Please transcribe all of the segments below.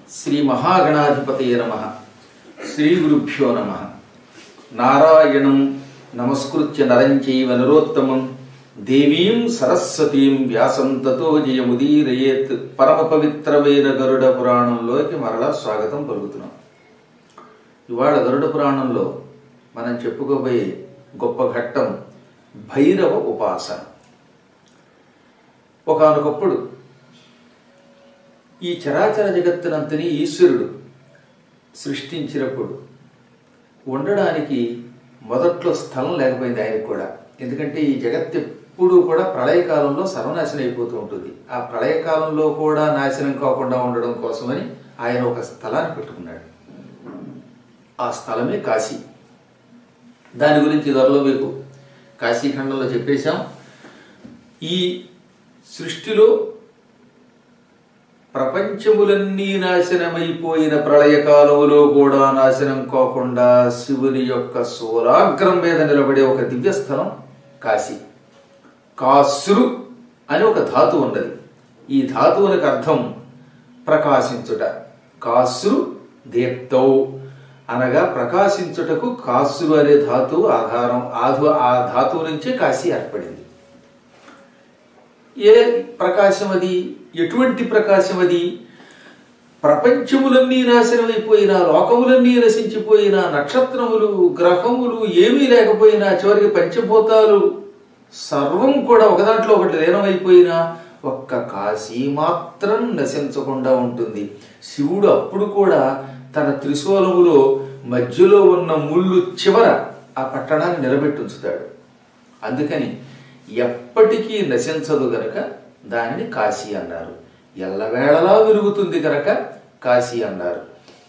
శ్రీ మహాగణాధిపతయ నమ శ్రీ గురుభ్యో నమ నారాయణం నమస్కృత్య నరం చైవ నరోత్తమం దేవీం సరస్వతీం వ్యాసం తతో జయముదీరయేత్ పరమ పవిత్రమైన గరుడ పురాణంలోకి మరలా స్వాగతం పలుకుతున్నాం ఇవాళ గరుడ పురాణంలో మనం చెప్పుకోబోయే గొప్ప ఘట్టం భైరవ ఉపాసన ఒకానొకప్పుడు ఈ చరాచర జగత్తునంతని ఈశ్వరుడు సృష్టించినప్పుడు ఉండడానికి మొదట్లో స్థలం లేకపోయింది ఆయనకు కూడా ఎందుకంటే ఈ జగత్ ఎప్పుడూ కూడా ప్రళయకాలంలో సర్వనాశనం అయిపోతూ ఉంటుంది ఆ ప్రళయకాలంలో కూడా నాశనం కాకుండా ఉండడం కోసమని ఆయన ఒక స్థలాన్ని పెట్టుకున్నాడు ఆ స్థలమే కాశీ దాని గురించి త్వరలో మీకు కాశీఖండంలో చెప్పేశాం ఈ సృష్టిలో ప్రపంచములన్నీ నాశనమైపోయిన ప్రళయకాలములో కూడా నాశనం కాకుండా శివుని యొక్క సోలాగ్రం మీద నిలబడే ఒక దివ్యస్థలం కాశీ కాసురు అని ఒక ధాతువు ఉన్నది ఈ ధాతువునికి అర్థం ప్రకాశించుట కాసురు దీప్తౌ అనగా ప్రకాశించుటకు కాసురు అనే ధాతువు ఆధారం ఆధు ఆ ధాతువు నుంచే కాశీ ఏర్పడింది ఏ ప్రకాశం అది ఎటువంటి ప్రకాశం అది ప్రపంచములన్నీ నాశనమైపోయినా లోకములన్నీ నశించిపోయినా నక్షత్రములు గ్రహములు ఏమీ లేకపోయినా చివరికి పంచభూతాలు సర్వం కూడా ఒకదాంట్లో ఒకటి లీనమైపోయినా ఒక్క కాశీ మాత్రం నశించకుండా ఉంటుంది శివుడు అప్పుడు కూడా తన త్రిశూలములో మధ్యలో ఉన్న ముళ్ళు చివర ఆ పట్టణాన్ని నిలబెట్టుంచుతాడు అందుకని ఎప్పటికీ నశించదు గనక దానిని కాశీ అన్నారు ఎల్లవేళలా విరుగుతుంది గనక కాశీ అన్నారు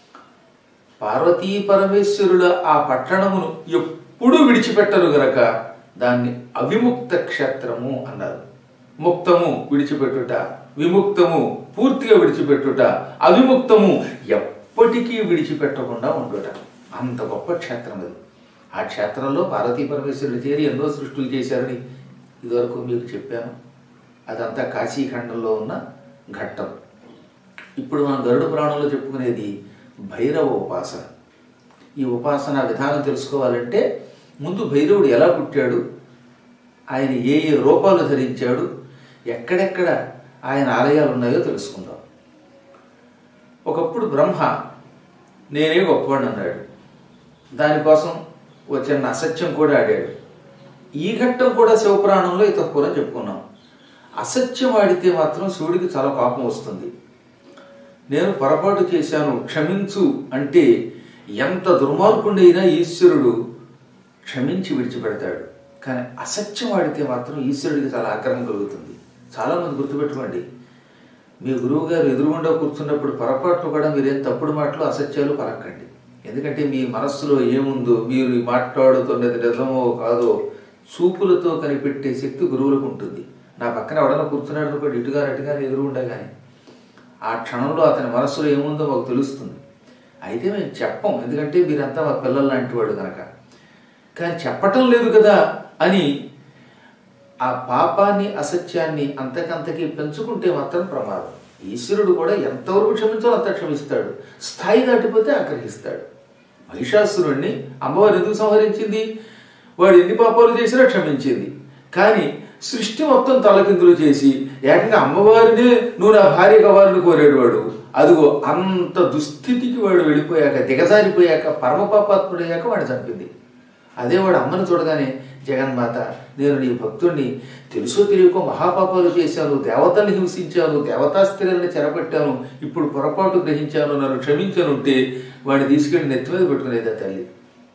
పార్వతీ పరమేశ్వరుల ఆ పట్టణమును ఎప్పుడూ విడిచిపెట్టరు గనక దాన్ని అవిముక్త క్షేత్రము అన్నారు ముక్తము విడిచిపెట్టుట విముక్తము పూర్తిగా విడిచిపెట్టుట అవిముక్తము ఎప్పటికీ విడిచిపెట్టకుండా ఉండుట అంత గొప్ప క్షేత్రం అది ఆ క్షేత్రంలో పార్వతీ పరమేశ్వరుడు చేరి ఎన్నో సృష్టిలు చేశారని ఇదివరకు మీకు చెప్పాను అదంతా కాశీఖండంలో ఉన్న ఘట్టం ఇప్పుడు మనం గరుడ పురాణంలో చెప్పుకునేది భైరవ ఉపాసన ఈ ఉపాసన విధానం తెలుసుకోవాలంటే ముందు భైరవుడు ఎలా పుట్టాడు ఆయన ఏ ఏ రూపాలు ధరించాడు ఎక్కడెక్కడ ఆయన ఆలయాలు ఉన్నాయో తెలుసుకుందాం ఒకప్పుడు బ్రహ్మ నేనే గొప్పవాడిని అన్నాడు దానికోసం ఓ చిన్న అసత్యం కూడా ఆడాడు ఈ ఘట్టం కూడా శివపురాణంలో ఇత కూడా చెప్పుకున్నాం అసత్యం ఆడితే మాత్రం శివుడికి చాలా కోపం వస్తుంది నేను పొరపాటు చేశాను క్షమించు అంటే ఎంత దుర్మార్గుడైనా ఈశ్వరుడు క్షమించి విడిచిపెడతాడు కానీ అసత్యం ఆడితే మాత్రం ఈశ్వరుడికి చాలా ఆగ్రహం కలుగుతుంది చాలామంది గుర్తుపెట్టుకోండి మీ గురువు గారు ఎదురుగుండా కూర్చున్నప్పుడు పొరపాట్లు కూడా మీరేం తప్పుడు మాటలు అసత్యాలు పలకండి ఎందుకంటే మీ మనస్సులో ఏముందో మీరు మాట్లాడుతున్నది నిజమో కాదో చూపులతో కనిపెట్టే శక్తి గురువులకు ఉంటుంది నా పక్కన ఎవడన్నా కూర్చున్నాడు అనుకోండి ఇటుగా అటుగా ఎదురుగుండా కానీ ఆ క్షణంలో అతని మనస్సులో ఏముందో మాకు తెలుస్తుంది అయితే మేము చెప్పం ఎందుకంటే మీరంతా మా పిల్లల లాంటి వాడు కనుక కానీ చెప్పటం లేదు కదా అని ఆ పాపాన్ని అసత్యాన్ని అంతకంతకి పెంచుకుంటే మాత్రం ప్రమాదం ఈశ్వరుడు కూడా ఎంతవరకు క్షమించాలో అంత క్షమిస్తాడు స్థాయి దాటిపోతే ఆగ్రహిస్తాడు మహిషాసురుణ్ణి అమ్మవారు ఎందుకు సంహరించింది వాడు ఎన్ని పాపాలు చేసినా క్షమించింది కానీ సృష్టి మొత్తం తలకిందులు చేసి ఏకంగా అమ్మవారినే నువ్వు నా భార్య కావాలని కోరాడు వాడు అదిగో అంత దుస్థితికి వాడు వెళ్ళిపోయాక దిగజారిపోయాక పరమపాపాత్ముడయ్యాక వాడు చంపింది అదే వాడు అమ్మను చూడగానే జగన్మాత నేను నీ భక్తుణ్ణి తెలుసో తెలియకో మహాపాపాలు చేశాను దేవతల్ని హింసించాను దేవతా స్త్రీలని చెరపట్టాను ఇప్పుడు పొరపాటు గ్రహించాను నన్ను క్షమించానుంటే వాడిని తీసుకెళ్లి నెత్తి మీద పెట్టుకునేది ఆ తల్లి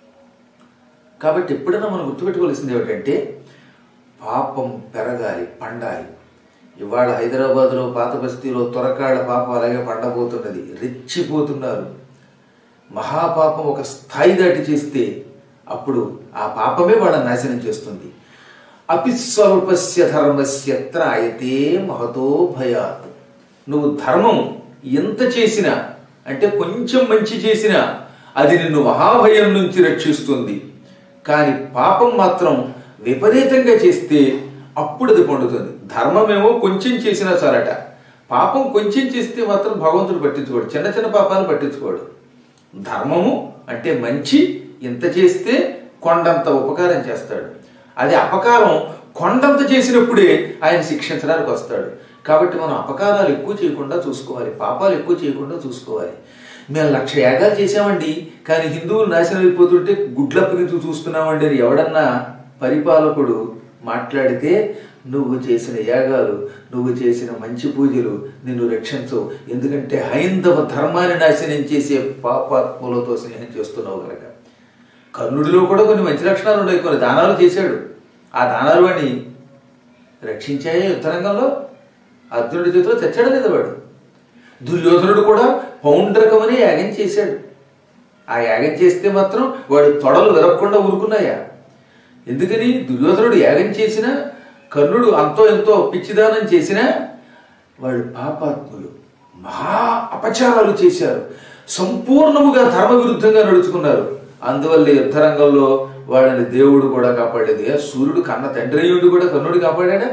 కాబట్టి ఎప్పుడైనా మనం గుర్తుపెట్టుకోవాల్సింది ఏమిటంటే పాపం పెరగాలి పండాలి ఇవాళ హైదరాబాద్లో పాత బస్తీలో త్వరకాళ్ళ పాపం అలాగే పండబోతున్నది రెచ్చిపోతున్నారు మహాపాపం ఒక స్థాయి దాటి చేస్తే అప్పుడు ఆ పాపమే వాళ్ళని నాశనం చేస్తుంది అపిస్వల్పస్య ధర్మస్య త్రాయతే మహతో భయాత్ నువ్వు ధర్మం ఎంత చేసినా అంటే కొంచెం మంచి చేసినా అది నిన్ను మహాభయం నుంచి రక్షిస్తుంది కానీ పాపం మాత్రం విపరీతంగా చేస్తే అప్పుడు అది పండుతుంది ధర్మమేమో కొంచెం చేసినా చాలట పాపం కొంచెం చేస్తే మాత్రం భగవంతుడు పట్టించుకోడు చిన్న చిన్న పాపాలు పట్టించుకోడు ధర్మము అంటే మంచి ఇంత చేస్తే కొండంత ఉపకారం చేస్తాడు అది అపకారం కొండంత చేసినప్పుడే ఆయన శిక్షించడానికి వస్తాడు కాబట్టి మనం అపకారాలు ఎక్కువ చేయకుండా చూసుకోవాలి పాపాలు ఎక్కువ చేయకుండా చూసుకోవాలి మేము లక్ష యాగాలు చేసామండి కానీ హిందువులు నాశనం అయిపోతుంటే గుడ్లప్పగితూ చూస్తున్నామండి అని ఎవడన్నా పరిపాలకుడు మాట్లాడితే నువ్వు చేసిన యాగాలు నువ్వు చేసిన మంచి పూజలు నిన్ను రక్షించవు ఎందుకంటే హైందవ ధర్మాన్ని నాశనం చేసే పాపాత్ములతో స్నేహం చేస్తున్నావు కనుక కర్ణుడిలో కూడా కొన్ని మంచి లక్షణాలు ఉన్నాయి కొన్ని దానాలు చేశాడు ఆ దానాలు అని రక్షించాయే యుద్ధరంగంలో అర్జునుడి చేతిలో చచ్చాడు లేదా వాడు దుర్యోధనుడు కూడా పౌండ్రకమని యాగం చేశాడు ఆ యాగం చేస్తే మాత్రం వాడు తొడలు విరగకుండా ఊరుకున్నాయా ఎందుకని దుర్యోధనుడు యాగం చేసినా కర్ణుడు అంతో ఎంతో పిచ్చిదానం చేసినా వాళ్ళు పాపాత్ములు మహా అపచారాలు చేశారు సంపూర్ణముగా ధర్మ విరుద్ధంగా నడుచుకున్నారు అందువల్ల యుద్ధరంగంలో వాళ్ళని దేవుడు కూడా కాపాడేది ఏ సూర్యుడు కన్న తండ్రి అయ్యుడు కూడా కర్ణుడు కాపాడా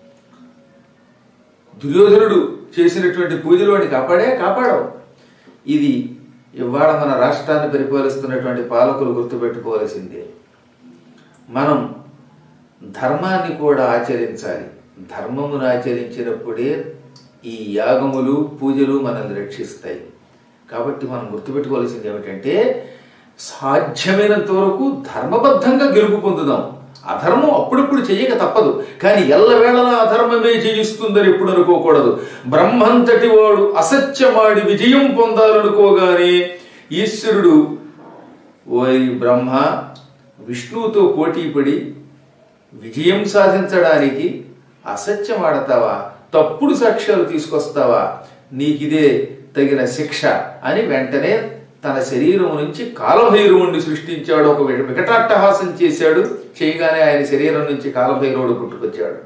దుర్యోధనుడు చేసినటువంటి పూజలు వాడిని కాపాడే కాపాడవు ఇది ఇవాళ మన రాష్ట్రాన్ని పరిపాలిస్తున్నటువంటి పాలకులు గుర్తుపెట్టుకోవాల్సిందే మనం ధర్మాన్ని కూడా ఆచరించాలి ధర్మమును ఆచరించినప్పుడే ఈ యాగములు పూజలు మనల్ని రక్షిస్తాయి కాబట్టి మనం గుర్తుపెట్టుకోవాల్సింది ఏమిటంటే సాధ్యమైనంత వరకు ధర్మబద్ధంగా గెలుపు పొందుదాం అధర్మం అప్పుడప్పుడు చెయ్యక తప్పదు కానీ ఎల్లవేళలా అధర్మమే జయిస్తుందని ఎప్పుడు అనుకోకూడదు బ్రహ్మంతటి వాడు అసత్యమాడి విజయం పొందాలనుకోగానే ఈశ్వరుడు ఓయ్ బ్రహ్మ విష్ణువుతో పోటీపడి విజయం సాధించడానికి అసత్యం ఆడతావా తప్పుడు సాక్ష్యాలు తీసుకొస్తావా నీకిదే తగిన శిక్ష అని వెంటనే తన శరీరం నుంచి కాలభైరవుణ్ణి సృష్టించాడు ఒక విక- వికటాట్టహాసం చేశాడు చేయగానే ఆయన శరీరం నుంచి కాలభైరవుడు పుట్టుకొచ్చాడు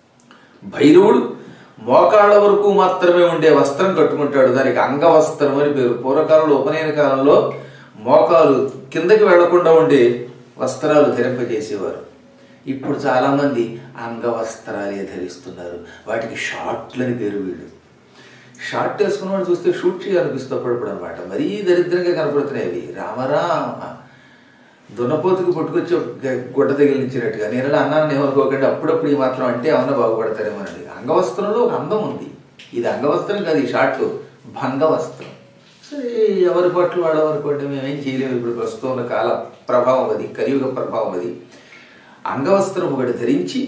భైరవుడు మోకాళ్ళ వరకు మాత్రమే ఉండే వస్త్రం కట్టుకుంటాడు దానికి అంగవస్త్రం అని పేరు పూర్వకాలంలో ఉపనయన కాలంలో మోకాలు కిందకి వెళ్లకుండా ఉండే వస్త్రాలు ధరింపజేసేవారు ఇప్పుడు చాలా మంది అంగవస్త్రాలే ధరిస్తున్నారు వాటికి షార్ట్లని పేరు వీళ్ళు షార్ట్ వేసుకున్నవాడు చూస్తే షూట్ చేయాలనిపిస్తూ పడపడు అనమాట మరీ దరిద్రంగా కనపడుతున్నాయి అవి రామరామ దున్నపోతుకు పుట్టుకొచ్చి ఒక గుడ్డ తగిలించినట్టుగా నేను ఇలా అన్నాను ఏమనుకోకండి అప్పుడప్పుడు ఈ మాత్రం అంటే ఏమన్నా బాగుపడతారేమోనండి అంగవస్త్రంలో ఒక అందం ఉంది ఇది అంగవస్త్రం కాదు ఈ షార్ట్ భంగవస్త్రం సరే ఎవరి పట్ల వాడవనుకోండి మేమేం చేయలేము ఇప్పుడు ప్రస్తుతం ఉన్న కాల ప్రభావం అది కలియుగ ప్రభావం అది అంగవస్త్రం ఒకటి ధరించి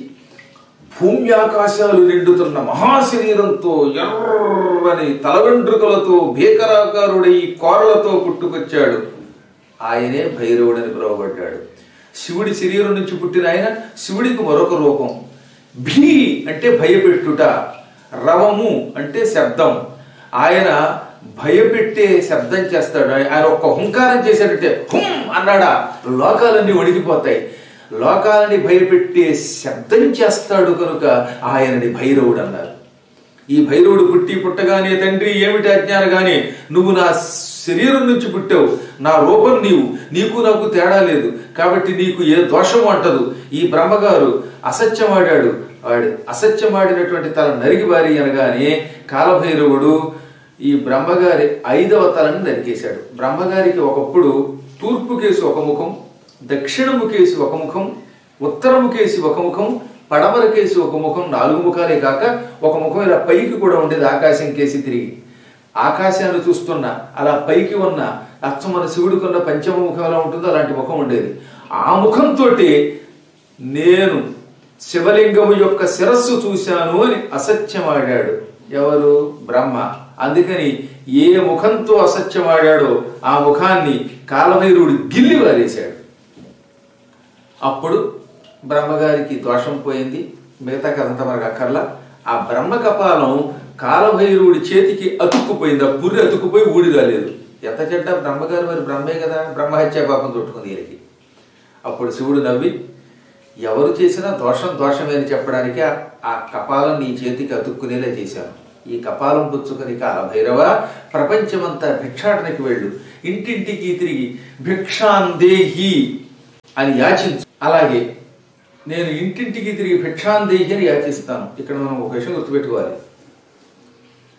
భూమి ఆకాశాలు నిండుతున్న మహాశరీరంతో ఎర్రని తల వెంట్రుకలతో భీకరాకారుడై కోరలతో పుట్టుకొచ్చాడు ఆయనే భైరవుడని పిలువబడ్డాడు శివుడి శరీరం నుంచి పుట్టిన ఆయన శివుడికి మరొక రూపం భీ అంటే భయపెట్టుట రవము అంటే శబ్దం ఆయన భయపెట్టే శబ్దం చేస్తాడు ఆయన ఒక్క హుంకారం చేశాడంటే హుం అన్నాడా లోకాలన్నీ వణికిపోతాయి లోకాలని భయపెట్టే శబ్దం చేస్తాడు కనుక ఆయనని భైరవుడు అన్నారు ఈ భైరవుడు పుట్టి పుట్టగానే తండ్రి ఏమిటి అజ్ఞానగానే నువ్వు నా శరీరం నుంచి పుట్టావు నా రూపం నీవు నీకు నాకు తేడా లేదు కాబట్టి నీకు ఏ దోషం అంటదు ఈ బ్రహ్మగారు అసత్యమాడాడు వాడు అసత్యమాడినటువంటి తల నరిగి వారి అనగానే కాలభైరవుడు ఈ బ్రహ్మగారి ఐదవ తలని నరికేశాడు బ్రహ్మగారికి ఒకప్పుడు తూర్పు కేసు ఒక ముఖం దక్షిణము కేసి ఒక ముఖం ఉత్తరము కేసి ఒక ముఖం పడమర కేసి ఒక ముఖం నాలుగు ముఖాలే కాక ఒక ముఖం ఇలా పైకి కూడా ఉండేది ఆకాశం కేసి తిరిగి ఆకాశాన్ని చూస్తున్న అలా పైకి ఉన్న అచ్చం మన శివుడికి ఉన్న పంచమ ముఖం ఎలా ఉంటుందో అలాంటి ముఖం ఉండేది ఆ ముఖంతో నేను శివలింగము యొక్క శిరస్సు చూశాను అని అసత్యమాడాడు ఎవరు బ్రహ్మ అందుకని ఏ ముఖంతో అసత్యమాడాడో ఆ ముఖాన్ని కాలభైరుడు గిల్లి వారేశాడు అప్పుడు బ్రహ్మగారికి దోషం పోయింది మిగతా కథంతా మనకు అక్కర్లా ఆ బ్రహ్మ కపాలం కాలభైరవుడి చేతికి అతుక్కుపోయింది ఆ పుర్రి అతుక్కుపోయి ఊడిగాలేదు ఎంత చెడ్డ బ్రహ్మగారు మరి బ్రహ్మే కదా బ్రహ్మహత్య పాపం చుట్టుకుంది ఈయనకి అప్పుడు శివుడు నవ్వి ఎవరు చేసినా దోషం దోషమే అని చెప్పడానికి ఆ- ఆ కపాలం నీ చేతికి అతుక్కునేలా చేశాను ఈ కపాలం పుచ్చుకొని కాలభైరవ ప్రపంచమంతా భిక్షాటనకి వెళ్ళు ఇంటింటికి తిరిగి భిక్షాందేహి అని యాచించు అలాగే నేను ఇంటింటికి తిరిగి భిక్షాందేహి అని యాచిస్తాను ఇక్కడ మనం ఒక విషయం గుర్తుపెట్టుకోవాలి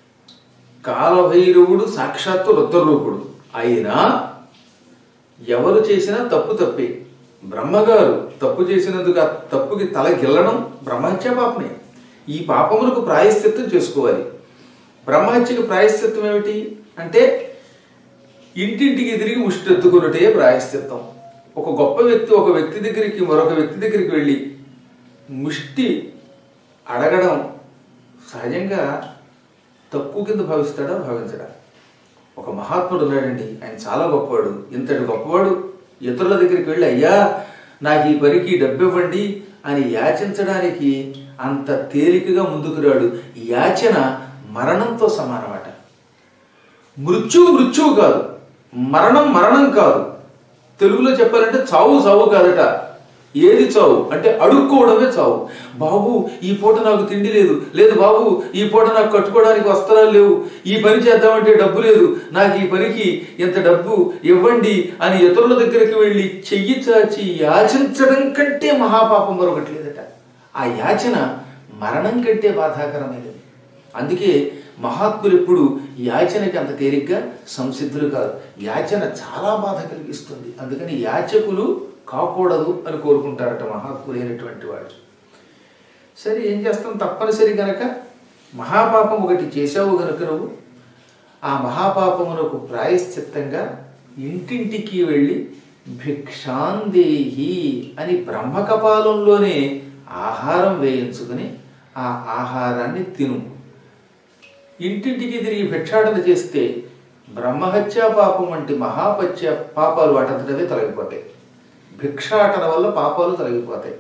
కాలభైరవుడు సాక్షాత్తు రుద్రరూపుడు అయినా ఎవరు చేసినా తప్పు తప్పే బ్రహ్మగారు తప్పు చేసినందుకు ఆ తప్పుకి తల గిల్లడం బ్రహ్మహత్య పాపమే ఈ పాపములకు ప్రాయశ్చిత్తం చేసుకోవాలి బ్రహ్మహత్యకి ప్రాయశ్చిత్తం ఏమిటి అంటే ఇంటింటికి తిరిగి ముష్టెత్తుకున్నటే ప్రాయశ్చిత్తం ఒక గొప్ప వ్యక్తి ఒక వ్యక్తి దగ్గరికి మరొక వ్యక్తి దగ్గరికి వెళ్ళి ముష్టి అడగడం సహజంగా తక్కువ కింద భావిస్తాడా భావించడా ఒక మహాత్ముడు ఉన్నాడండి ఆయన చాలా గొప్పవాడు ఇంతటి గొప్పవాడు ఇతరుల దగ్గరికి వెళ్ళి అయ్యా నాకు ఈ పనికి డబ్బు ఇవ్వండి అని యాచించడానికి అంత తేలికగా ముందుకు రాడు యాచన మరణంతో సమానమట మృత్యువు మృత్యువు కాదు మరణం మరణం కాదు తెలుగులో చెప్పాలంటే చావు చావు కాదట ఏది చావు అంటే అడుక్కోవడమే చావు బాబు ఈ పూట నాకు తిండి లేదు లేదు బాబు ఈ పూట నాకు కట్టుకోవడానికి వస్త్రాలు లేవు ఈ పని చేద్దామంటే డబ్బు లేదు నాకు ఈ పనికి ఇంత డబ్బు ఇవ్వండి అని ఇతరుల దగ్గరికి వెళ్ళి చెయ్యి చాచి యాచించడం కంటే మహాపాపం మరొకటి లేదట ఆ యాచన మరణం కంటే బాధాకరమైనది అందుకే మహాత్ములు ఎప్పుడు యాచనకి అంత తేలిగ్గా సంసిద్ధులు కాదు యాచన చాలా బాధ కలిగిస్తుంది అందుకని యాచకులు కాకూడదు అని కోరుకుంటారట మహాత్ములైనటువంటి వాడు సరే ఏం చేస్తాం తప్పనిసరి గనక మహాపాపం ఒకటి చేశావు గనుక నువ్వు ఆ మహాపాపమునకు ప్రాయశ్చిత్తంగా ఇంటింటికి వెళ్ళి భిక్షాందేహి అని బ్రహ్మకపాలంలోనే ఆహారం వేయించుకుని ఆ ఆహారాన్ని తిను ఇంటింటికి తిరిగి భిక్షాటన చేస్తే బ్రహ్మహత్యా పాపం వంటి మహాపత్య పాపాలు వాటంతటవే తొలగిపోతాయి భిక్షాటన వల్ల పాపాలు తొలగిపోతాయి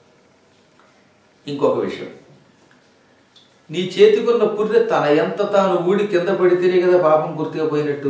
ఇంకొక విషయం నీ చేతికున్న పుర్రె తన ఎంత తాను ఊడి కింద పడితేనే కదా పాపం పూర్తిగా పోయినట్టు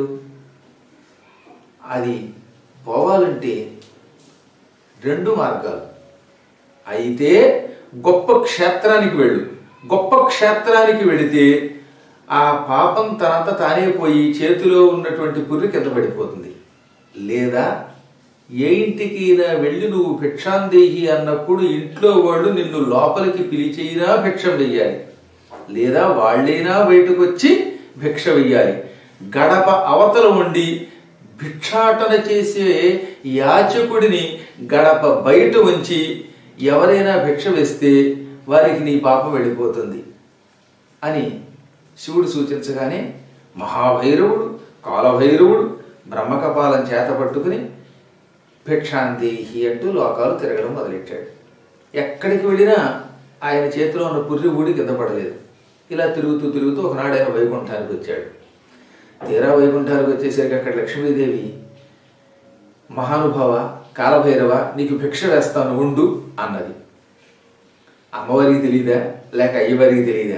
అది పోవాలంటే రెండు మార్గాలు అయితే గొప్ప క్షేత్రానికి వెళ్ళు గొప్ప క్షేత్రానికి వెళితే ఆ పాపం తనంత తానే పోయి చేతిలో ఉన్నటువంటి పుర్రి కింద పడిపోతుంది లేదా ఏ ఇంటికైనా వెళ్ళి నువ్వు భిక్షాందేహి అన్నప్పుడు ఇంట్లో వాళ్ళు నిన్ను లోపలికి పిలిచైనా భిక్షం వెయ్యాలి లేదా వాళ్ళైనా బయటకు వచ్చి భిక్ష వెయ్యాలి గడప అవతల ఉండి భిక్షాటన చేసే యాచకుడిని గడప బయట ఉంచి ఎవరైనా భిక్ష వేస్తే వారికి నీ పాపం వెళ్ళిపోతుంది అని శివుడు సూచించగానే మహాభైరవుడు కాలభైరవుడు బ్రహ్మకపాలం చేత పట్టుకుని భిక్షాందేహి అంటూ లోకాలు తిరగడం మొదలెట్టాడు ఎక్కడికి వెళ్ళినా ఆయన చేతిలో ఉన్న పుర్రి ఊడి కింద పడలేదు ఇలా తిరుగుతూ తిరుగుతూ ఒకనాడు ఆయన వైకుంఠానికి వచ్చాడు తీరా వైకుంఠానికి వచ్చేసరికి అక్కడ లక్ష్మీదేవి మహానుభావ కాలభైరవ నీకు భిక్ష వేస్తాను ఉండు అన్నది అమ్మవారికి తెలియదా లేక అయ్యవారికి తెలియదా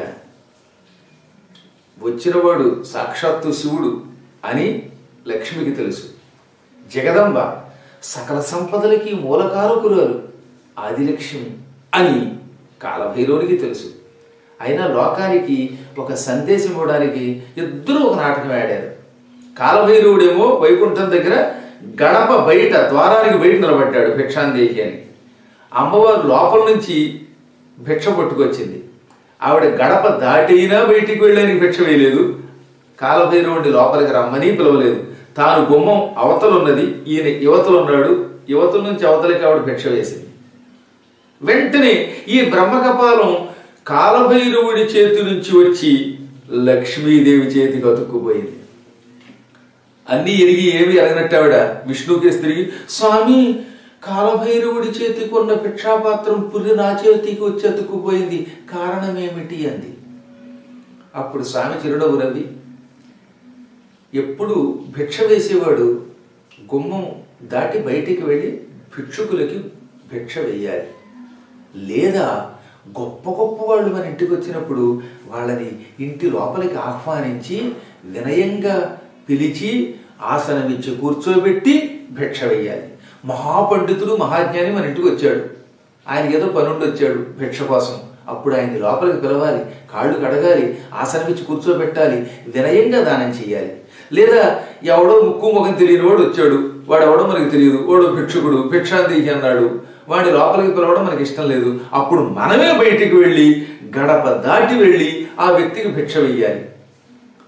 వచ్చినవాడు సాక్షాత్తు శివుడు అని లక్ష్మికి తెలుసు జగదంబ సకల సంపదలకి మూలకారకురాలు ఆదిలక్ష్మి అని కాలభైరవునికి తెలుసు అయినా లోకానికి ఒక సందేశం ఇవ్వడానికి ఇద్దరు ఒక నాటకం ఆడారు కాలభైరవుడేమో వైకుంఠం దగ్గర గడప బయట ద్వారానికి బయట నిలబడ్డాడు భిక్షాందేహి అని అమ్మవారు లోపల నుంచి భిక్ష పట్టుకొచ్చింది ఆవిడ గడప దాటైనా బయటికి వెళ్ళడానికి భిక్ష వేయలేదు కాలభైరవుడి లోపలికి రమ్మని పిలవలేదు తాను గుమ్మం అవతలున్నది ఈయన యువతలున్నాడు యువతల నుంచి అవతలకి ఆవిడ భిక్ష వేసింది వెంటనే ఈ బ్రహ్మకపాలం కాలభైరవుడి చేతి నుంచి వచ్చి లక్ష్మీదేవి చేతికి అతుక్కుపోయింది అన్ని ఎరిగి ఏమి ఎరగనట్టు ఆవిడ విష్ణుకేసి తిరిగి స్వామి కాలభైరవుడి చేతికి ఉన్న భిక్షాపాత్రం పుర్రి నా చేతికి వచ్చి అతుక్కుపోయింది కారణమేమిటి అంది అప్పుడు స్వామి చిరునవ్వు నవ్వి ఎప్పుడు భిక్ష వేసేవాడు గుమ్మం దాటి బయటికి వెళ్ళి భిక్షుకులకి భిక్ష వేయాలి లేదా గొప్ప గొప్ప వాళ్ళు మన ఇంటికి వచ్చినప్పుడు వాళ్ళని ఇంటి లోపలికి ఆహ్వానించి వినయంగా పిలిచి ఆసనమిచ్చి కూర్చోబెట్టి భిక్ష వేయాలి మహాపండితుడు మహాజ్ఞాని మన ఇంటికి వచ్చాడు ఆయనకి ఏదో పనుండి వచ్చాడు భిక్ష కోసం అప్పుడు ఆయన్ని లోపలికి పిలవాలి కాళ్ళు కడగాలి ఆసనమిచ్చి కూర్చోబెట్టాలి వినయంగా దానం చేయాలి లేదా ఎవడో ముక్కు ముఖం తెలియని వాడు వచ్చాడు వాడు ఎవడో మనకి తెలియదు వాడు భిక్షుకుడు భిక్షాంతికి అన్నాడు వాడి లోపలికి పిలవడం మనకి ఇష్టం లేదు అప్పుడు మనమే బయటికి వెళ్ళి గడప దాటి వెళ్ళి ఆ వ్యక్తికి భిక్ష వెయ్యాలి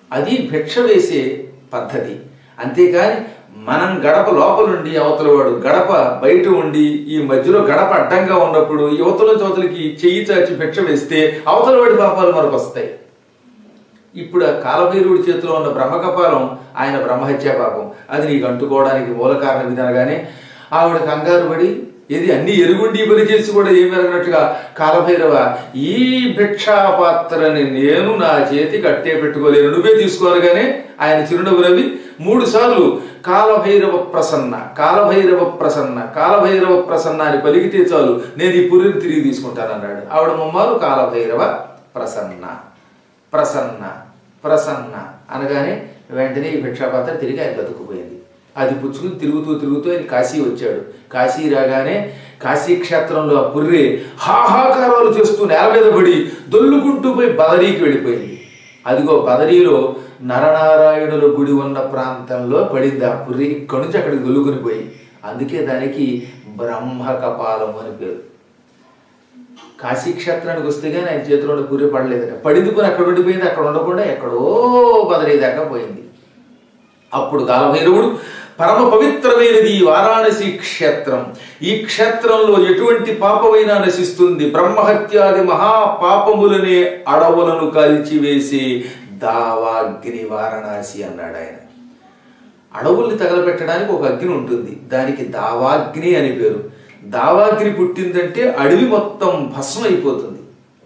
అది భిక్ష వేసే పద్ధతి అంతేకాని మనం గడప లోపలుండి అవతల వాడు గడప బయట ఉండి ఈ మధ్యలో గడప అడ్డంగా ఉన్నప్పుడు యువతల చోతలకి చెయ్యి చాచి భిక్ష వేస్తే అవతల వాడి పాపాలు మనకు వస్తాయి ఇప్పుడు ఆ కాలభైరుడి చేతిలో ఉన్న బ్రహ్మకపాలం ఆయన బ్రహ్మహత్యా పాపం అది నీకు అంటుకోవడానికి మూల కారణం ఇది అనగానే ఆవిడ కంగారు పడి ఇది అన్ని ఎరుగుండి పని చేసి కూడా ఏమి ఎరగనట్టుగా కాలభైరవ ఈ భిక్షా పాత్రని నేను నా చేతికి అట్టే పెట్టుకోలేను నువ్వే తీసుకోనగానే ఆయన చిరునవ్వు నవ్వి మూడు సార్లు కాలభైరవ ప్రసన్న కాలభైరవ ప్రసన్న కాలభైరవ ప్రసన్న అని పలికితే చాలు నేను ఈ పురిని తిరిగి తీసుకుంటానన్నాడు ఆవిడ ముమ్మారు కాలభైరవ ప్రసన్న ప్రసన్న ప్రసన్న అనగానే వెంటనే ఈ భిక్షాపాత్ర తిరిగి ఆయన బతుకుపోయింది అది పుచ్చుకుని తిరుగుతూ తిరుగుతూ ఆయన కాశీ వచ్చాడు కాశీ రాగానే కాశీ క్షేత్రంలో ఆ పుర్రె హాహాకారాలు చేస్తూ నేల మీద పడి దొల్లుకుంటూ పోయి బదరీకి వెళ్ళిపోయింది అదిగో బదరీలో నరనారాయణుల గుడి ఉన్న ప్రాంతంలో పడింది ఆ పుర్రి ఇక్కడి నుంచి అక్కడికి దొల్లుకుని పోయి అందుకే దానికి బ్రహ్మకపాలం అని పేరు కాశీ క్షేత్రానికి వస్తే కానీ ఆయన చేతిలో ఉన్న పూరి పడలేదట పడింది కొని అక్కడ ఉండిపోయింది అక్కడ ఉండకుండా ఎక్కడో బదరేదాకా పోయింది అప్పుడు కాలభైరవుడు పరమ పవిత్రమైనది ఈ వారాణసి క్షేత్రం ఈ క్షేత్రంలో ఎటువంటి పాపమైనా నశిస్తుంది బ్రహ్మహత్యాది మహాపాపములనే అడవులను కాల్చివేసి దావాగ్ని వారణాసి అన్నాడు ఆయన అడవుల్ని తగలబెట్టడానికి ఒక అగ్ని ఉంటుంది దానికి దావాగ్ని అని పేరు దావాగ్ని పుట్టిందంటే అడవి మొత్తం భస్మం అయిపోతుంది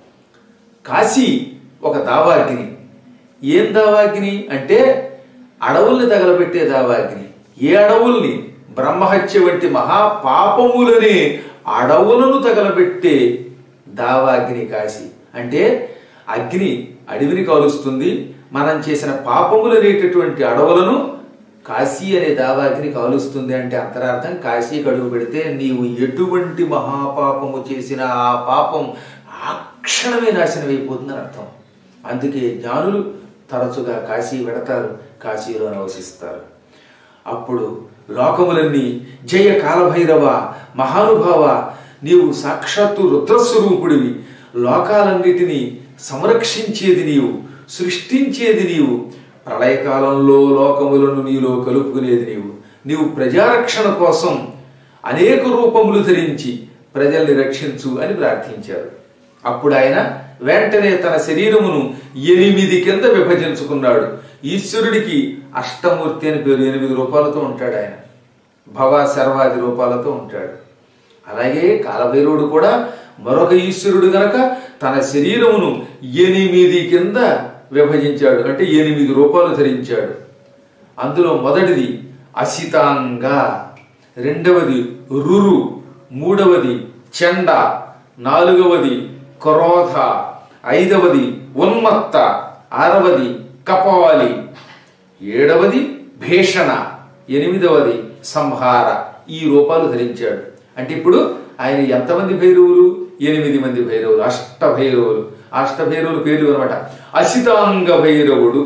కాశీ ఒక దావాగ్ని ఏం దావాగ్ని అంటే అడవుల్ని తగలబెట్టే దావాగ్ని ఏ అడవుల్ని బ్రహ్మహత్య వంటి మహాపాపములని అడవులను తగలబెట్టే దావాగ్ని కాశీ అంటే అగ్ని అడవిని కాలుస్తుంది మనం చేసిన పాపములనేటటువంటి అడవులను కాశీ అనే దావాగ్ని కాలుస్తుంది అంటే అంతరార్థం కాశీ కడుగు పెడితే నీవు ఎటువంటి మహాపాపము చేసిన ఆ పాపం ఆ క్షణమే నాశనం అయిపోతుందని అర్థం అందుకే జ్ఞానులు తరచుగా కాశీ పెడతారు కాశీలో నివసిస్తారు అప్పుడు లోకములన్నీ జయ కాలభైరవ మహానుభావ నీవు సాక్షాత్తు రుద్రస్వరూపుడివి లోకాలన్నిటినీ సంరక్షించేది నీవు సృష్టించేది నీవు ప్రళయకాలంలో లోకములను నీలో కలుపుకునేది నీవు నీవు ప్రజారక్షణ కోసం అనేక రూపములు ధరించి ప్రజల్ని రక్షించు అని ప్రార్థించారు అప్పుడు ఆయన వెంటనే తన శరీరమును ఎనిమిది కింద విభజించుకున్నాడు ఈశ్వరుడికి అష్టమూర్తి అని పేరు ఎనిమిది రూపాలతో ఉంటాడు ఆయన భవ శర్వాది రూపాలతో ఉంటాడు అలాగే కాలభైరవుడు కూడా మరొక ఈశ్వరుడు గనక తన శరీరమును ఎనిమిది కింద విభజించాడు అంటే ఎనిమిది రూపాలు ధరించాడు అందులో మొదటిది అసితాంగ రెండవది రురు మూడవది చెండ నాలుగవది క్రోధ ఐదవది ఉన్మత్త ఆరవది కపాలి ఏడవది భీషణ ఎనిమిదవది సంహార ఈ రూపాలు ధరించాడు అంటే ఇప్పుడు ఆయన ఎంతమంది భైరవులు ఎనిమిది మంది భైరవులు అష్ట భైరవులు అష్ట భైరవులు పేర్లు అనమాట అసితాంగ భైరవుడు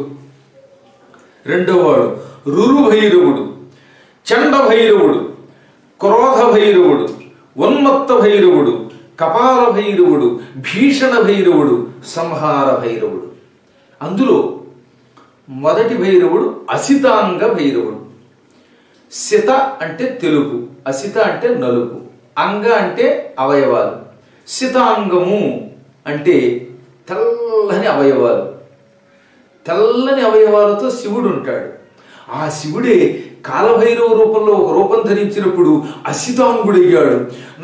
రెండోవాడు రురు భైరవుడు చండ భైరవుడు క్రోధ భైరవుడు ఉన్మత్త భైరవుడు కపాల భైరవుడు భీషణ భైరవుడు సంహార భైరవుడు అందులో మొదటి భైరవుడు అసితాంగ భైరవుడు సిత అంటే తెలుపు అసిత అంటే నలుపు అంగ అంటే అవయవాలు సితాంగము అంటే తెల్లని అవయవాలు తెల్లని అవయవాలతో శివుడు ఉంటాడు ఆ శివుడే కాలభైరవ రూపంలో ఒక రూపం ధరించినప్పుడు అసితాంగుడయ్యాడు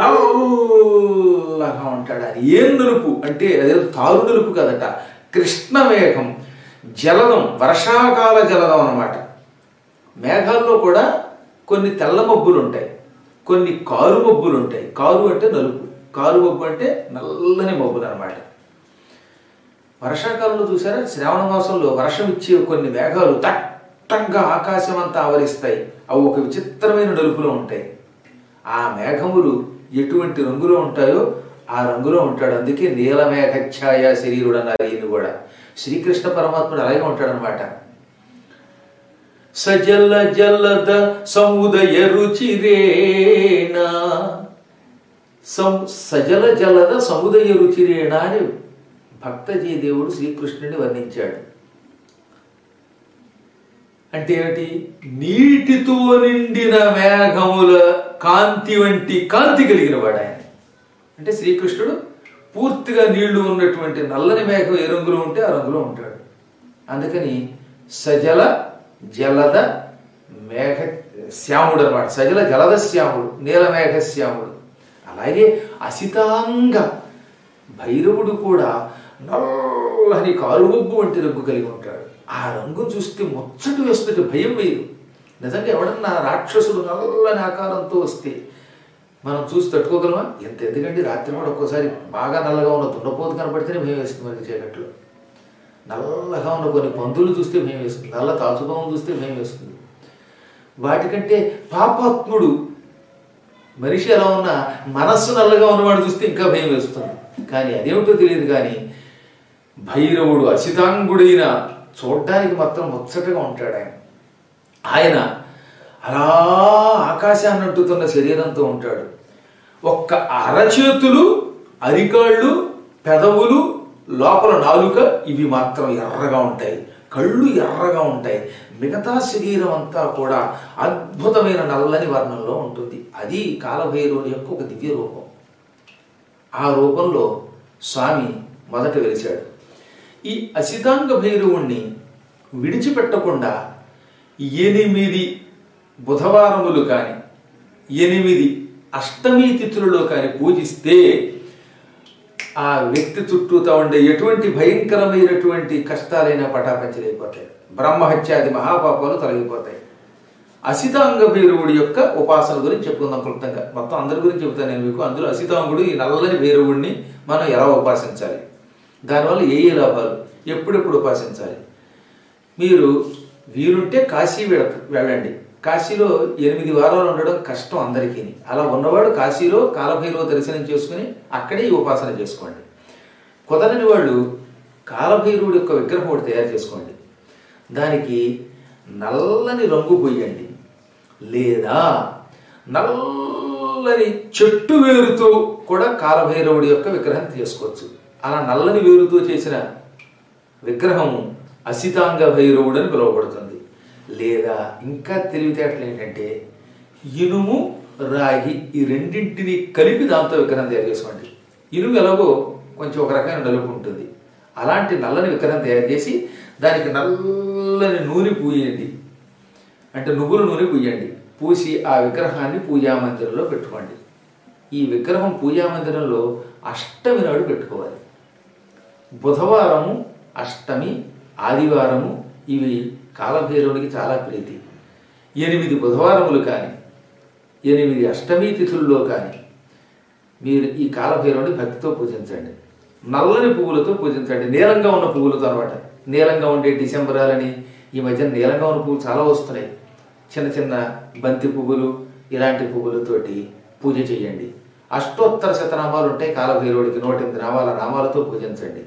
నల్లగా ఉంటాడు అది ఏం నలుపు అంటే అదే తారు నలుపు కదట కృష్ణమేఘం జలదం వర్షాకాల జలదం అన్నమాట మేఘాల్లో కూడా కొన్ని తెల్ల మబ్బులు ఉంటాయి కొన్ని కారు మబ్బులు ఉంటాయి కారు అంటే నలుపు కారు మబ్బు అంటే నల్లని మబ్బులు అనమాట వర్షాకాలంలో చూసారా శ్రావణ మాసంలో వర్షం ఇచ్చే కొన్ని మేఘాలు దట్టంగా ఆకాశం అంతా ఆవరిస్తాయి అవి ఒక విచిత్రమైన నలుపులో ఉంటాయి ఆ మేఘములు ఎటువంటి రంగులో ఉంటాయో ఆ రంగులో ఉంటాడు అందుకే నీలమేఘఛాయ శరీరుడు అన్నారు ఈయన కూడా శ్రీకృష్ణ పరమాత్ముడు అలాగే ఉంటాడనమాట సజల జలద సముదయ రుచిరేణ సం- సజల జలద సముదయ రుచిరేణ అని భక్తజీ దేవుడు శ్రీకృష్ణుని వర్ణించాడు అంటే ఏమిటి నీటితో నిండిన మేఘముల కాంతి వంటి కాంతి కలిగిన వాడు ఆయన అంటే శ్రీకృష్ణుడు పూర్తిగా నీళ్లు ఉన్నటువంటి నల్లని మేఘం ఏ రంగులో ఉంటే ఆ రంగులో ఉంటాడు అందుకని సజల జలద మేఘ శ్యాముడు అనమాట సజల జలద శ్యాముడు నీలమేఘ శ్యాముడు అలాగే అసితాంగ భైరవుడు కూడా నల్లని కారుబొగ్గు వంటి రంగు కలిగి ఉంటాడు ఆ రంగు చూస్తే ముచ్చట వేస్తుంటే భయం వేయదు నిజంగా ఎవడన్నా రాక్షసుడు నల్లని ఆకారంతో వస్తే మనం చూసి తట్టుకోగలమా ఎంత ఎందుకంటే రాత్రి కూడా ఒక్కోసారి బాగా నల్లగా ఉన్న దున్నపోతు కనపడితేనే భయం వేస్తుంది మనకి చీకట్లో నల్లగా ఉన్న కొన్ని పందులు చూస్తే భయం వేస్తుంది నల్ల తాచుపాము చూస్తే భయం వేస్తుంది వాటికంటే పాపాత్ముడు మనిషి ఎలా ఉన్నా మనస్సు నల్లగా ఉన్నవాడు చూస్తే ఇంకా భయం వేస్తుంది కానీ అదేమిటో తెలియదు కానీ భైరవుడు అసితాంగుడైన చూడ్డానికి మాత్రం ముచ్చటగా ఉంటాడు ఆయన ఆయన అలా ఆకాశాన్ని అంటుతున్న శరీరంతో ఉంటాడు ఒక్క అరచేతులు అరికాళ్ళు పెదవులు లోపల నాలుక ఇవి మాత్రం ఎర్రగా ఉంటాయి కళ్ళు ఎర్రగా ఉంటాయి మిగతా శరీరం అంతా కూడా అద్భుతమైన నల్లని వర్ణంలో ఉంటుంది అది కాలభైరవుని యొక్క ఒక దివ్య రూపం ఆ రూపంలో స్వామి మొదట వెలిశాడు ఈ అసితాంగ భైరవుణ్ణి విడిచిపెట్టకుండా ఎనిమిది బుధవారములు కాని ఎనిమిది అష్టమి తిథులలో కాని పూజిస్తే ఆ వ్యక్తి చుట్టూతా ఉండే ఎటువంటి భయంకరమైనటువంటి కష్టాలైనా పటాపంచలైపోతాయి బ్రహ్మహత్యాది మహాపాపాలు తొలగిపోతాయి అసితాంగ భైరవుడి యొక్క ఉపాసన గురించి చెప్పుకుందాం క్లుప్తంగా మొత్తం అందరి గురించి చెబుతాను నేను మీకు అందులో అసితాంగుడు ఈ నల్లని భైరవుడిని మనం ఎలా ఉపాసించాలి దానివల్ల ఏ ఏ లాభాలు ఎప్పుడెప్పుడు ఉపాసించాలి మీరు వీలుంటే కాశీ వెళ వెళ్ళండి కాశీలో ఎనిమిది వారాలు ఉండడం కష్టం అందరికీ అలా ఉన్నవాడు కాశీలో కాలభైరవ దర్శనం చేసుకుని అక్కడే ఈ ఉపాసన చేసుకోండి కుదరని వాళ్ళు కాలభైరవుడి యొక్క విగ్రహం ఒకటి తయారు చేసుకోండి దానికి నల్లని రంగు పొయ్యండి లేదా నల్లని చెట్టు వేరుతో కూడా కాలభైరవుడి యొక్క విగ్రహం చేసుకోవచ్చు అలా నల్లని వేరుతో చేసిన విగ్రహము అసితాంగ భైరవుడు అని పిలువబడుతుంది లేదా ఇంకా తెలివితేటలు ఏంటంటే ఇనుము రాగి ఈ రెండింటిని కలిపి దాంతో విగ్రహం తయారు చేసుకోండి ఇనుము ఎలాగో కొంచెం ఒక రకమైన నలుపు ఉంటుంది అలాంటి నల్లని విగ్రహం తయారు చేసి దానికి నల్లని నూనె పూయండి అంటే నువ్వుల నూనె పూయండి పూసి ఆ విగ్రహాన్ని పూజా మందిరంలో పెట్టుకోండి ఈ విగ్రహం పూజా మందిరంలో అష్టమి నాడు పెట్టుకోవాలి బుధవారము అష్టమి ఆదివారము ఇవి కాలభైరవునికి చాలా ప్రీతి ఎనిమిది బుధవారములు కానీ ఎనిమిది అష్టమి తిథుల్లో కానీ మీరు ఈ కాలభైరవుని భక్తితో పూజించండి నల్లని పువ్వులతో పూజించండి నీలంగా ఉన్న పువ్వులతో అనమాట నీలంగా ఉండే డిసెంబరాలని ఈ మధ్య నీలంగా ఉన్న పువ్వులు చాలా వస్తున్నాయి చిన్న చిన్న బంతి పువ్వులు ఇలాంటి పువ్వులతోటి పూజ చేయండి అష్టోత్తర శతనామాలు ఉంటాయి కాలభైరవుడికి నూట ఎనిమిది నామాల నామాలతో పూజించండి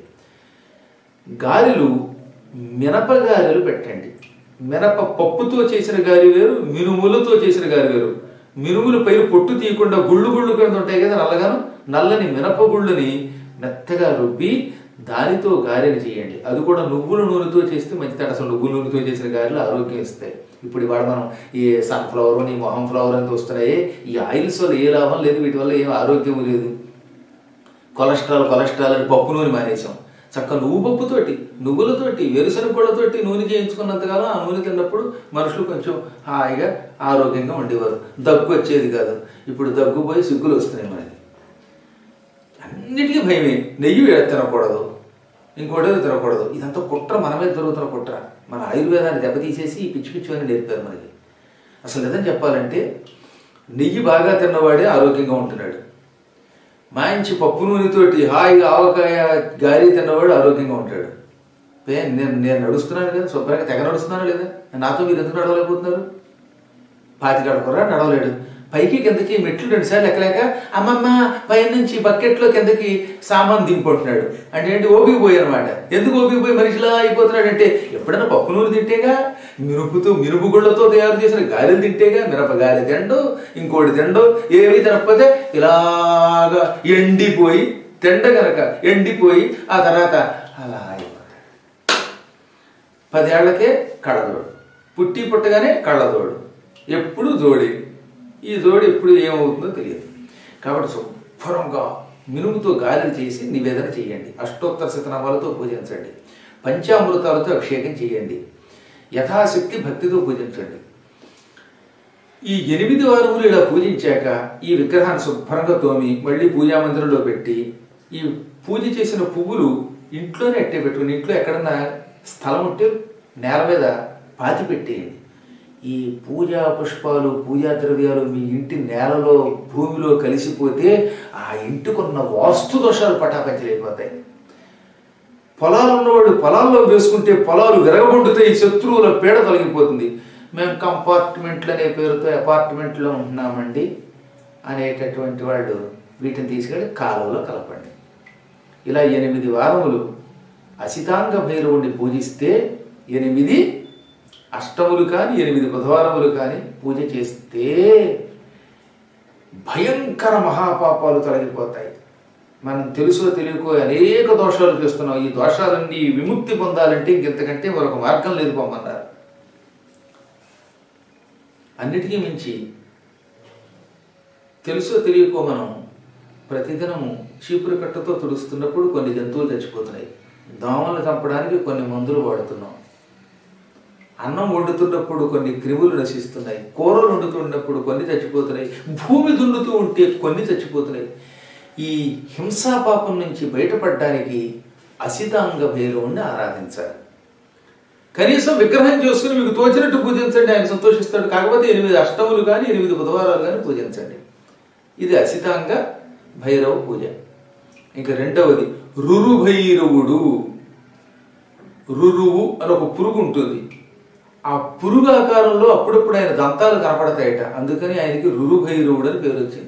గారెలు మినప గారెలు పెట్టండి మినప పప్పుతో చేసిన గారి వేరు మినుములతో చేసిన గారి వేరు మినుముల పైన పొట్టు తీయకుండా గుళ్ళు గుళ్ళు కింద ఉంటాయి కదా నల్లగాను నల్లని మినప గుళ్ళని మెత్తగా రుబ్బి దానితో గారెలు చేయండి అది కూడా నువ్వుల నూనెతో చేస్తే మంచిది అసలు నువ్వుల నూనెతో చేసిన గారెలు ఆరోగ్యం ఇస్తాయి ఇప్పుడు ఇవాళ మనం ఈ సన్ఫ్లవర్ ఈ మొహం ఫ్లవర్ అని వస్తున్నాయి ఈ ఆయిల్స్ వల్ల ఏ లాభం లేదు వీటి వల్ల ఏం ఆరోగ్యం లేదు కొలెస్ట్రాల్ కొలెస్ట్రాల్ అని పప్పు నూనె మానేసాం చక్క నువ్వు పప్పుతోటి నువ్వులతోటి వేరుశనగలతోటి నూనె చేయించుకున్నంతకాలం ఆ నూనె తిన్నప్పుడు మనుషులు కొంచెం హాయిగా ఆరోగ్యంగా ఉండేవారు దగ్గు వచ్చేది కాదు ఇప్పుడు దగ్గు పోయి సిగ్గులు వస్తున్నాయి మనకి అన్నిటికీ భయమే నెయ్యి తినకూడదు ఇంకోటి తినకూడదు ఇదంతా కుట్ర మన మీద జరుగుతున్న కుట్ర మన ఆయుర్వేదాన్ని దెబ్బతీసేసి ఈ పిచ్చి పిచ్చి అని నేర్పారు మనకి అసలు నిజం చెప్పాలంటే నెయ్యి బాగా తిన్నవాడే ఆరోగ్యంగా ఉంటున్నాడు మంచి పప్పు నూనెతోటి హాయిగా ఆవకాయ గాలి తిన్నవాడు ఆరోగ్యంగా ఉంటాడు ఏ, నేను నేను నడుస్తున్నాను కదా శుభ్రంగా తెగ నడుస్తున్నాను లేదా నాతో మీరు ఎందుకు నడవలేకపోతున్నారు పాతికాడు కుర్ర నడవలేడు పైకి కిందకి మెట్లు రెండు సార్లు ఎక్కలేక అమ్మమ్మ పైన నుంచి బకెట్లో కిందకి సామాన్ దింపుకుంటున్నాడు అంటే ఏంటి ఓపిక పోయి అనమాట ఎందుకు ఓపిక పోయి మనిషిలా అయిపోతున్నాడు అంటే ఎప్పుడైనా పప్పు నూనె తింటేగా మినుపుతో మినుపు గుళ్ళతో తయారు చేసిన గారెలు తింటేగా మిరప గారె తిండు ఇంకోటి తిండు ఏమీ తినకపోతే ఇలాగా ఎండిపోయి తిండ గనక ఎండిపోయి ఆ తర్వాత అలా అయిపోతాడు పదేళ్లకే కడదోడు పుట్టి పుట్టగానే కళ్ళజోడు ఎప్పుడు జోడి ఈ జోడి ఎప్పుడు ఏమవుతుందో తెలియదు కాబట్టి శుభ్రంగా మినుముతో గారెలు చేసి నివేదన చేయండి అష్టోత్తర శతనామాలతో పూజించండి పంచామృతాలతో అభిషేకం చేయండి యథాశక్తి భక్తితో పూజించండి ఈ ఎనిమిది వారములు ఇలా పూజించాక ఈ విగ్రహాన్ని శుభ్రంగా తోమి మళ్ళీ పూజా మందిరంలో పెట్టి ఈ పూజ చేసిన పువ్వులు ఇంట్లోనే అట్టే పెట్టుకుని ఇంట్లో ఎక్కడన్నా స్థలం ఉంటే నేల మీద పాతి పెట్టేయండి ఈ పూజా పుష్పాలు పూజా ద్రవ్యాలు మీ ఇంటి నేలలో భూమిలో కలిసిపోతే ఆ ఇంటికున్న వాస్తు దోషాలు పటాపంచలైపోతాయి పొలాలు ఉన్నవాళ్ళు పొలాల్లో వేసుకుంటే పొలాలు విరగబొండుతాయి శత్రువుల పీడ తొలగిపోతుంది మేము కంపార్ట్మెంట్లు అనే పేరుతో అపార్ట్మెంట్లో ఉంటున్నామండి అనేటటువంటి వాళ్ళు వీటిని తీసుకెళ్ళి కాలువలో కలపండి ఇలా ఎనిమిది వారములు అసితాంగ భైరవుణ్ణి పూజిస్తే ఎనిమిది అష్టములు కానీ ఎనిమిది బుధవారములు కానీ పూజ చేస్తే భయంకర మహాపాపాలు తొలగిపోతాయి మనం తెలుసో తెలియకో అనేక దోషాలు చేస్తున్నాం ఈ దోషాలన్నీ విముక్తి పొందాలంటే ఇంకెంతకంటే మరొక మార్గం లేదు పొమ్మన్నారు అన్నిటికీ మించి తెలుసో తెలియకో మనం ప్రతిదినము చీపురు కట్టతో తుడుస్తున్నప్పుడు కొన్ని జంతువులు చచ్చిపోతున్నాయి దోమలు చంపడానికి కొన్ని మందులు వాడుతున్నాం అన్నం వండుతున్నప్పుడు కొన్ని క్రిములు నశిస్తున్నాయి కూరలు వండుతున్నప్పుడు కొన్ని చచ్చిపోతున్నాయి భూమి దున్నుతూ ఉంటే కొన్ని చచ్చిపోతున్నాయి ఈ హింసా పాపం నుంచి బయటపడడానికి అసితాంగ భైరవుణ్ణి ఆరాధించాలి కనీసం విగ్రహం చేసుకుని మీకు తోచినట్టు పూజించండి ఆయన సంతోషిస్తాడు కాకపోతే ఎనిమిది అష్టములు కానీ ఎనిమిది బుధవారాలు కానీ పూజించండి ఇది అసితాంగ భైరవ పూజ ఇంకా రెండవది రురుభైరవుడు రురువు అని ఒక పురుగు ఉంటుంది ఆ పురుగు ఆకారంలో అప్పుడప్పుడు ఆయన దంతాలు కనపడతాయట అందుకని ఆయనకి రురుభైరవుడు అని పేరు వచ్చింది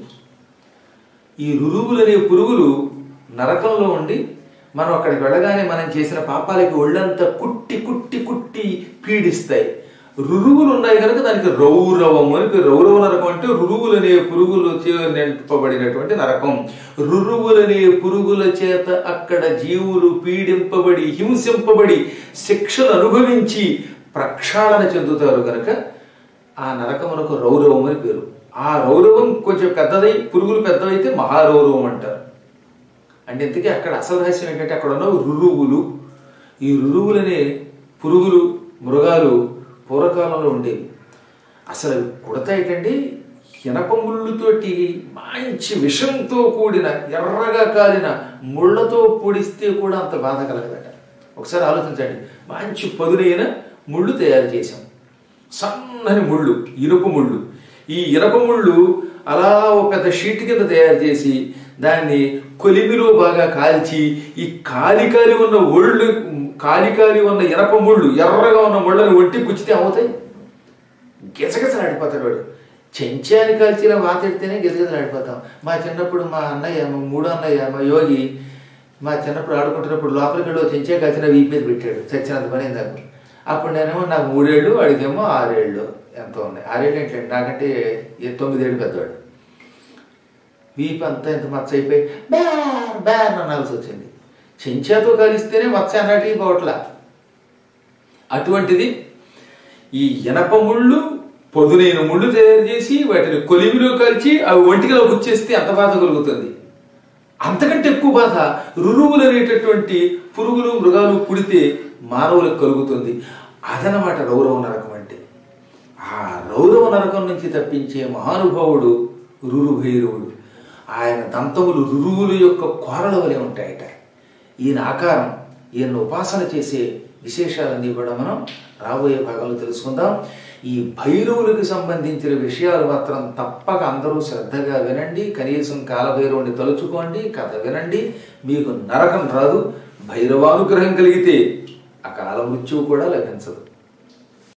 ఈ రురువులు అనే పురుగులు నరకంలో ఉండి మనం అక్కడికి వెళ్ళగానే మనం చేసిన పాపాలకి ఒళ్ళంతా కుట్టి కుట్టి కుట్టి పీడిస్తాయి రురువులు ఉన్నాయి కనుక దానికి రౌరవం అని పేరు రౌరవ నరకం అంటే రురువులనే పురుగులు చే నింపబడినటువంటి నరకం రురువులనే పురుగుల చేత అక్కడ జీవులు పీడింపబడి హింసింపబడి శిక్షలు అనుభవించి ప్రక్షాళన చెందుతారు కనుక ఆ నరకమునకు రౌరవం అని పేరు ఆ రౌరవం కొంచెం పెద్దదై పురుగులు పెద్దవైతే మహారౌరవం అంటారు అంటే ఇంతకీ అక్కడ అసలు రహస్యం ఏంటంటే అక్కడ ఉన్న రురువులు ఈ రురువులనే పురుగులు మృగాలు పూర్వకాలంలో ఉండేవి అసలు అవి కుడతాయిటండి ఇనప ముళ్ళుతోటి మంచి విషంతో కూడిన ఎర్రగా కాలిన ముళ్ళతో పొడిస్తే కూడా అంత బాధ కలగదట ఒకసారి ఆలోచించండి మంచి పదునైన ముళ్ళు తయారు చేశాం సన్నని ముళ్ళు ఇనుప ముళ్ళు ఈ ఇనప ముళ్ళు అలా ఒక పెద్ద షీట్ కింద తయారు చేసి దాన్ని కొలిమిలో బాగా కాల్చి ఈ కాలి కాలి ఉన్న ఒళ్ళు కాలి కాలి ఉన్న ఇనప ముళ్ళు ఎర్రగా ఉన్న ముళ్ళని ఒంటి గుచ్చితే అవుతాయి గిజగిజలాడిపోతాడు వాడు చెంచాని కాల్చిన వాతెడితేనే గిజగిజలాడిపోతాం మా చిన్నప్పుడు మా అన్నయ్య మా మూడో అన్నయ్య మా యోగి మా చిన్నప్పుడు ఆడుకుంటున్నప్పుడు లోపలికి వెళ్ళి ఓ చెంచా కాల్చిన వీపు మీద పెట్టాడు చచ్చినంత పని నాకు అప్పుడు నేనేమో నాకు మూడేళ్ళు వాడికేమో ఆరేళ్ళు ఎంతో ఉన్నాయి ఆరేళ్ళు ఏంటంటే నాకంటే ఏ తొమ్మిదేళ్ళు పెద్దవాడు వీపు అంతా ఇంత మచ్చ అయిపోయి బ్యార్ బ్యార్ అనాల్సి వచ్చింది చెంచాతో కలిస్తేనే మచ్చ అన్నటికి పోవట్లా అటువంటిది ఈ ఇనప ముళ్ళు పొదునైన ముళ్ళు తయారు చేసి వాటిని కొలిమిలో కలిచి అవి ఒంటికిలో గుచ్చేస్తే అంత బాధ కలుగుతుంది అంతకంటే ఎక్కువ బాధ రురువులు అనేటటువంటి పురుగులు మృగాలు పుడితే మానవులకు కలుగుతుంది అదనమాట రౌరవ నరకం అంటే ఆ రౌరవ నరకం నుంచి తప్పించే మహానుభావుడు రురుభైరవుడు ఆయన దంతములు రురువుల యొక్క కోరల వలె ఉంటాయట ఈయన ఆకారం ఈయన ఉపాసన చేసే విశేషాలన్నీ కూడా మనం రాబోయే భాగంలో తెలుసుకుందాం ఈ భైరవులకు సంబంధించిన విషయాలు మాత్రం తప్పక అందరూ శ్రద్ధగా వినండి కనీసం కాలభైరవుని తలుచుకోండి కథ వినండి మీకు నరకం రాదు భైరవానుగ్రహం కలిగితే అకాల మృత్యువు కూడా లభించదు